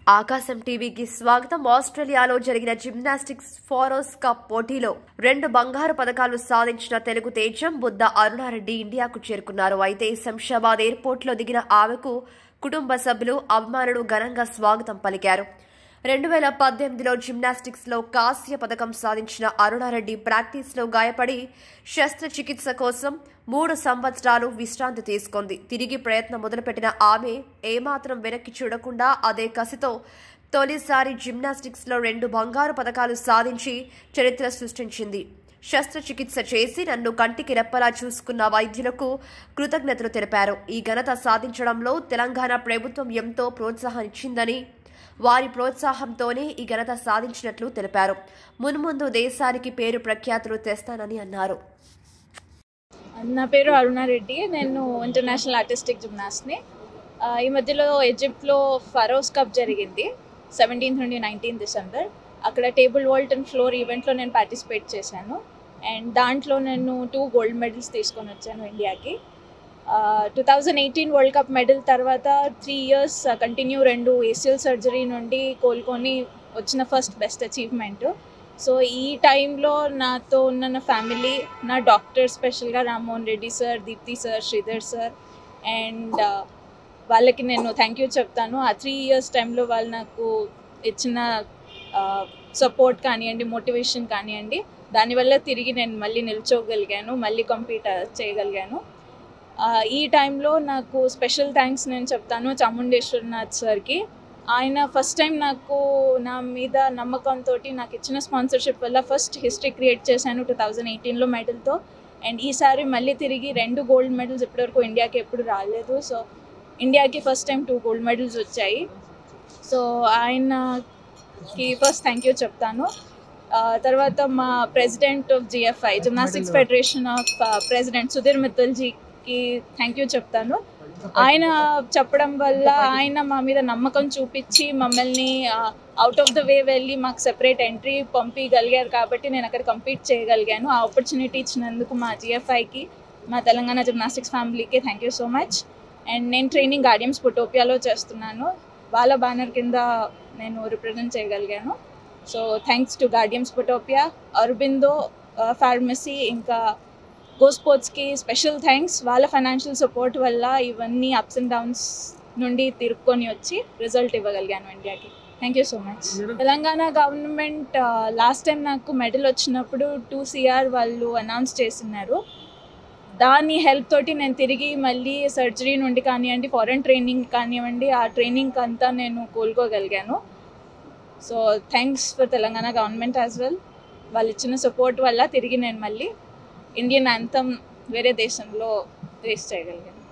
ఆకాశం టీవీకి స్వాగతం ఆస్ట్రేలియాలో జరిగిన జిమ్నాస్టిక్స్ ఫారోస్ కప్ పోటీలో రెండు బంగారు పథకాలు సాధించిన తెలుగు తేజం బుద్ధ అరుణారెడ్డి ఇండియాకు చేరుకున్నారు అయితే శంషాబాద్ ఎయిర్పోర్ట్లో దిగిన ఆమెకు కుటుంబ సభ్యులు అభిమానులు ఘనంగా స్వాగతం పలికారు రెండు వేల పద్దెనిమిదిలో జిమ్నాస్టిక్స్ లో కాంస్య పథకం సాధించిన అరుణారెడ్డి ప్రాక్టీస్ లో గాయపడి శస్త్రచికిత్స కోసం మూడు సంవత్సరాలు విశ్రాంతి తీసుకుంది తిరిగి ప్రయత్నం మొదలుపెట్టిన ఆమె ఏమాత్రం వెనక్కి చూడకుండా అదే కసితో తొలిసారి జిమ్నాస్టిక్స్ లో రెండు బంగారు పథకాలు సాధించి చరిత్ర సృష్టించింది శస్త్రచికిత్స చేసి నన్ను కంటికి రెప్పలా చూసుకున్న వైద్యులకు కృతజ్ఞతలు తెలిపారు ఈ ఘనత సాధించడంలో తెలంగాణ ప్రభుత్వం ఎంతో ప్రోత్సాహం వారి ప్రోత్సాహంతోనే ఈ ఘనత సాధించినట్లు తెలిపారు మున్ముందు దేశానికి పేరు ప్రఖ్యాతులు తెస్తానని అన్నారు నా పేరు అరుణారెడ్డి నేను ఇంటర్నేషనల్ ఆర్టిస్టిక్ జిమ్నాస్ట్ని ఆ, ఈ మధ్యలో ఈజిప్ట్లో ఫరోస్ కప్ జరిగింది సెవెంటీన్త్ నుండి నైన్టీన్ డిసెంబర్ అక్కడ టేబుల్ వాల్ట్ అండ్ ఫ్లోర్ ఈవెంట్లో నేను పార్టిసిపేట్ చేశాను అండ్ దాంట్లో నేను టూ గోల్డ్ మెడల్స్ తీసుకొని వచ్చాను ఇండియాకి two thousand eighteen world cup medal తర్వాత త్రీ ఇయర్స్ కంటిన్యూ రెండు ఏసియల్ సర్జరీ నుండి కోలుకొని వచ్చిన ఫస్ట్ బెస్ట్ అచీవ్మెంట్ సో ఈ టైంలో నాతో ఉన్న నా ఫ్యామిలీ నా డాక్టర్ స్పెషల్గా Rammohan Reddy sir Deepti sir Sridhar sir and వాళ్ళకి నేను థ్యాంక్ యూ చెప్తాను ఆ త్రీ ఇయర్స్ టైంలో వాళ్ళు నాకు ఇచ్చిన సపోర్ట్ కానివ్వండి మోటివేషన్ కానివ్వండి దానివల్ల తిరిగి నేను మళ్ళీ నిల్చోగలిగాను మళ్ళీ కంపీట్ చేయగలిగాను ఆ, ఈ టైంలో నాకు స్పెషల్ థ్యాంక్స్ నేను చెప్తాను చాముండేశ్వరనాథ్ సార్కి ఆయన ఫస్ట్ టైం నాకు నా మీద నమ్మకంతో నాకు ఇచ్చిన స్పాన్సర్షిప్ వల్ల ఫస్ట్ హిస్టరీ క్రియేట్ చేశాను టూ థౌజండ్ ఎయిటీన్లో మెడల్తో అండ్ ఈసారి మళ్ళీ తిరిగి రెండు గోల్డ్ మెడల్స్ ఇప్పటివరకు ఇండియాకి ఎప్పుడు రాలేదు సో ఇండియాకి first time two gold medals వచ్చాయి సో ఆయనకి ఫస్ట్ థ్యాంక్ యూ చెప్తాను ఆ, తర్వాత మా president of GFI gymnastics federation of president Sudhir మిత్తల్జీకి థ్యాంక్ యూ చెప్తాను ఆయన చెప్పడం వల్ల ఆయన మా మీద నమ్మకం చూపించి మమ్మల్ని అవుట్ ఆఫ్ ద వే వెళ్ళి మాకు సెపరేట్ ఎంట్రీ పంపించగలిగారు కాబట్టి నేను అక్కడ కంపీట్ చేయగలిగాను ఆ ఆపర్చునిటీ ఇచ్చినందుకు మా జిఎఫ్ఐకి మా తెలంగాణ జిమ్నాస్టిక్స్ ఫ్యామిలీకి thank you so much and నేను ట్రైనింగ్ గార్డియన్స్ పుటోపియాలో చేస్తున్నాను వాళ్ళ బ్యానర్ కింద నేను రిప్రజెంట్ చేయగలిగాను సో థ్యాంక్స్ టు గార్డియన్స్ పుటోపియా అరబిందో ఫార్మసీ ఇంకా గో స్పోర్ట్స్కి స్పెషల్ థ్యాంక్స్ వాళ్ళ ఫైనాన్షియల్ సపోర్ట్ వల్ల ఇవన్నీ అప్స్ అండ్ డౌన్స్ నుండి తిరుక్కొని వచ్చి రిజల్ట్ ఇవ్వగలిగాను ఇండియాకి thank you so much Telangana government last time నాకు మెడల్ వచ్చినప్పుడు టూ సిఆర్ వాళ్ళు అనౌన్స్ చేస్తున్నారు దాని హెల్ప్ తోటి నేను తిరిగి మళ్ళీ సర్జరీ నుండి కానివ్వండి ఫారెన్ ట్రైనింగ్ కానివ్వండి ఆ ట్రైనింగ్ అంతా నేను కోలుకోగలిగాను so thanks for Telangana government as well వాళ్ళు ఇచ్చిన సపోర్ట్ వల్ల తిరిగి నేను మళ్ళీ ఇండియన్ యాంథమ్ వేరే దేశంలో రేస్ చేయగలిగాను